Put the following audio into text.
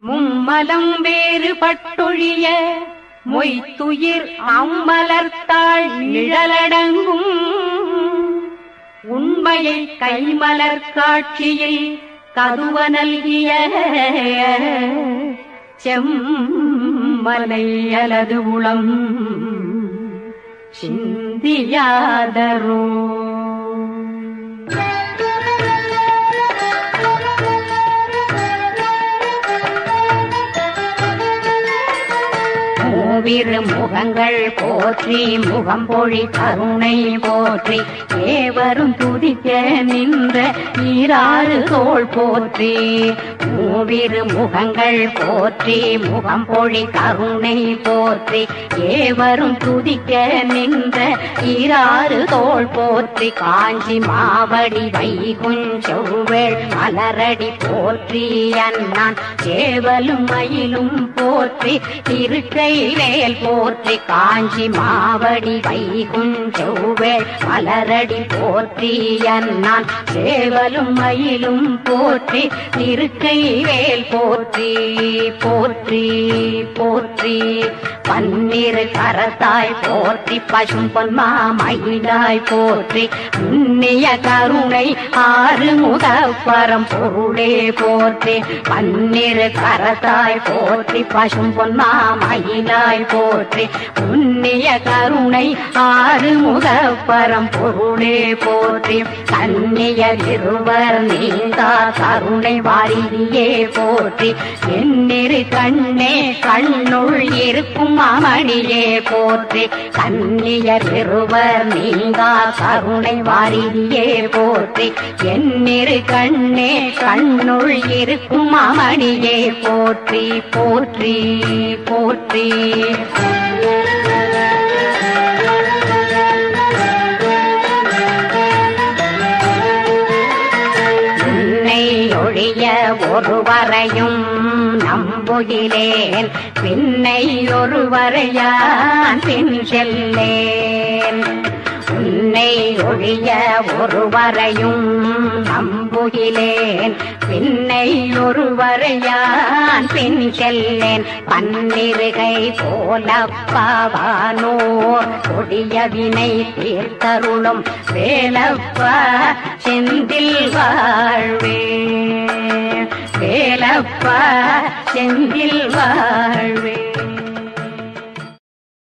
மும்மலம் வேறுபட்டொழிய மொய்த்துயிர் அம்மலர்த்தாள் நிழலடங்கும் உண்மையை கைமலர் காட்சியில் கதுவ நல்கிய செம்மலை அலது உளம் சிந்தியாதரோ மூவிரு முகங்கள் போற்றி முகம்பொழி கருணை போற்றி ஏவரும் துதிக்க நின்ற ஈராறு தோள் போற்றி மூவிரு முகங்கள் போற்றி முகம்பொழி கருணை போற்றி ஏவரும் துதிக்க நின்ற ஈராறு தோள் போற்றி காஞ்சி மாவடி வைகுஞ்செவ்வேள் மலரடி போற்றி அண்ணான் சேவலும் மயிலும் போற்றி இருக்கை வேல் போற்றி காஞ்சி மாவடி வைகுஞ்செவ்வேள் மலரடி போற்றி அண்ணான் சேவலும் மயிலும் போற்றி இருக்கை வேல் போற்றி போற்றி போற்றி பன்னிரு கரத்தாய் போற்றி பசும் பொன்மா மயிலாய் போற்றி புண்ணிய கருணை ஆறு முதப்பரம் பொருளே போற்றி பன்னிரு கரத்தாய் போற்றி பசும் பொன்மா மயிலாய் போற்றி புண்ணிய கருணை ஆறு முதப்பரம் பொருளே போற்றி கண்ணியர் இருவர் நீங்கா கருணை வாரிதியே போற்றி என்னிரு கண்ணே கண்ணுள் இருக்கும் மாமணியே போற்றி கண்ணியர் இருவர் நீங்கா கருணை வாரிதியே போற்றி என்னிரு கண்ணே கண்ணுள் இருக்கும் மாமணியே போற்றி போற்றி போற்றி உன்னை ஒழிய ஒருவரையும் நம்புகிலேன் பின்னை ஒருவரையான் பின் செல்லேன் உன்னை ஒழிய ஒருவரையும் நம்புகிலேன் பின்னை ஒருவரையான் பின் செல்லேன் பன்னிருகை போலப்பாவானோர் கொடிய வினை தீர்த்தருளும் வேலப்பா செந்தில் வாழ்வே வேலப்பா செந்தில் வாழ்வே